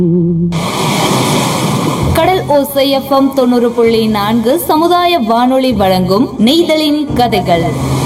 கடல் ஓசை எஃப்எம் தொண்ணூறு புள்ளி நான்கு சமுதாய வானொலி வழங்கும் நெய்தலின் கதைகள்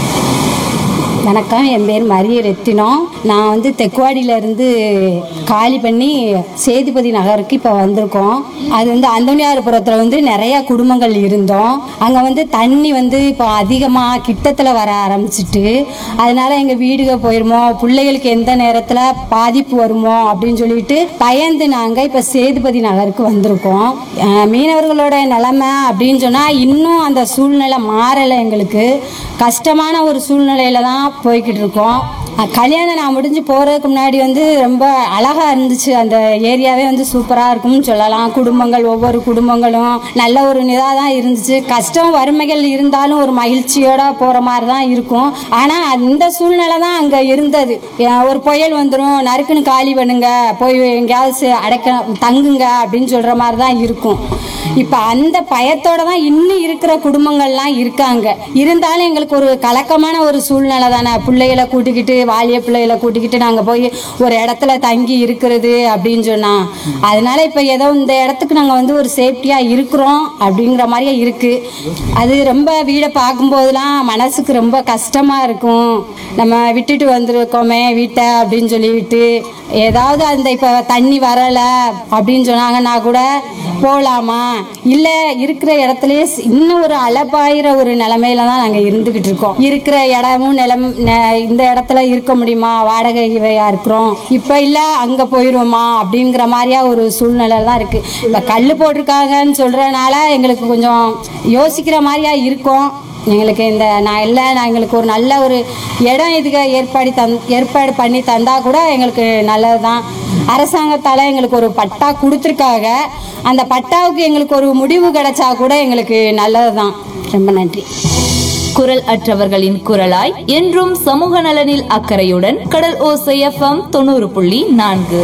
வணக்கம் என் பேர் மரிய ரத்தினம் நான் வந்து தெக்குவாடியில இருந்து காலி பண்ணி சேதுபதி நகருக்கு இப்போ வந்திருக்கோம் அது வந்து அந்தோனியார்புரத்தில் வந்து நிறைய குடும்பங்கள் இருந்தோம் அங்கே வந்து தண்ணி வந்து இப்போ அதிகமாக கிட்டத்தில் வர ஆரம்பிச்சிட்டு அதனால எங்கள் வீடுக போயிருமோ பிள்ளைகளுக்கு எந்த நேரத்தில் பாதிப்பு வருமோ அப்படின்னு சொல்லிட்டு பயந்து நாங்கள் இப்போ சேதுபதி நகருக்கு வந்திருக்கோம் அஹ் மீனவர்களோட நிலைமை அப்படின்னு சொன்னால் இன்னும் அந்த சூழ்நிலை மாறலை எங்களுக்கு கஷ்டமான ஒரு சூழ்நிலையில தான் போய்கிட்டு இருக்கோம் அஹ் கல்யாணம் நான் முடிஞ்சு போகிறதுக்கு முன்னாடி வந்து ரொம்ப அழகாக இருந்துச்சு அந்த ஏரியாவே வந்து சூப்பராக இருக்கும்னு சொல்லலாம் குடும்பங்கள் ஒவ்வொரு குடும்பங்களும் நல்ல ஒரு இதாக தான் இருந்துச்சு கஷ்டம் வறுமைகள் இருந்தாலும் ஒரு மகிழ்ச்சியோட போகிற மாதிரி தான் இருக்கும் ஆனால் அந்த சூழ்நிலை தான் அங்கே இருந்தது அஹ் ஒரு புயல் வந்துடும் நறுக்குன்னு காலி பண்ணுங்க போய் எங்கேயாவது சே- அடைக்க தங்குங்க அப்படின்னு சொல்கிற மாதிரி தான் இருக்கும் இப்போ அந்த பயத்தோட தான் இன்னும் இருக்கிற குடும்பங்கள்லாம் இருக்காங்க இருந்தாலும் எங்களுக்கு ஒரு கலக்கமான ஒரு சூழ்நிலை தானே பிள்ளைகளை கூட்டிக்கிட்டு வாலிய பிள்ளைகளை கூட்டிக்கிட்டு நாங்கள் போய் ஒரு இடத்துல தங்கி இருக்கிறது அப்படின்னு சொன்னா அதனால இப்போ ஏதோ இந்த இடத்துக்கு நாங்கள் வந்து ஒரு சேஃப்டியாக இருக்கிறோம் அப்படிங்கிற மாதிரியே இருக்கு அது ரொம்ப வீடை பார்க்கும்போதெல்லாம் மனசுக்கு ரொம்ப கஷ்டமாக இருக்கும் நம்ம விட்டுட்டு வந்திருக்கோமே வீட்டை அப்படின்னு சொல்லிவிட்டு ஏதாவது அந்த இப்போ தண்ணி வரலை அப்படின்னு சொன்னாங்கன்னா கூட போகலாமா இல்லை இருக்கிற இடத்துலயே ஸ்- இன்னும் ஒரு அலப்பாயிர ஒரு நிலமையில தான் நாங்கள் இருந்துக்கிட்டு இருக்கோம் இருக்கிற இடமும் நிலம் நெ- இந்த இடத்துல இருக்க முடியுமா வாடகை இவையா இருக்கிறோம் இப்போ இல்லை அங்கே போயிடுவோமா அப்படிங்கிற மாதிரியா ஒரு சூழ்நிலை தான் இருக்கு இப்போ கல் போட்டிருக்காங்கன்னு சொல்றதுனால எங்களுக்கு கொஞ்சம் யோசிக்கிற மாதிரியா இருக்கும் எங்களுக்கு இந்த நான் இல்லை நான் எங்களுக்கு ஒரு நல்ல ஒரு இடம் இதுக்கு ஏற்பாடு தந் ஏற்பாடு பண்ணி தந்தா கூட எங்களுக்கு நல்லது தான் அரசாங்கத்தால் எங்களுக்கு ஒரு பட்டா கொடுத்துருக்காங்க அந்த பட்டாவுக்கு எங்களுக்கு ஒரு முடிவு கிடைச்சா கூட எங்களுக்கு நல்லது தான் ரொம்ப நன்றி குரல் அற்றவர்களின் குரலாய் என்றும் சமூக நலனில் அக்கறையுடன் கடல் ஓசை எஃப்எம் தொண்ணூறு புள்ளி நான்கு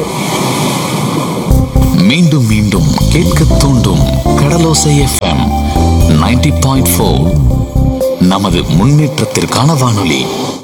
மீண்டும் மீண்டும் கேட்க தூண்டும் கடலோசை எஃப்எம் 90.4 பாயிண்ட் நமது முன்னேற்றத்திற்கான வானொலி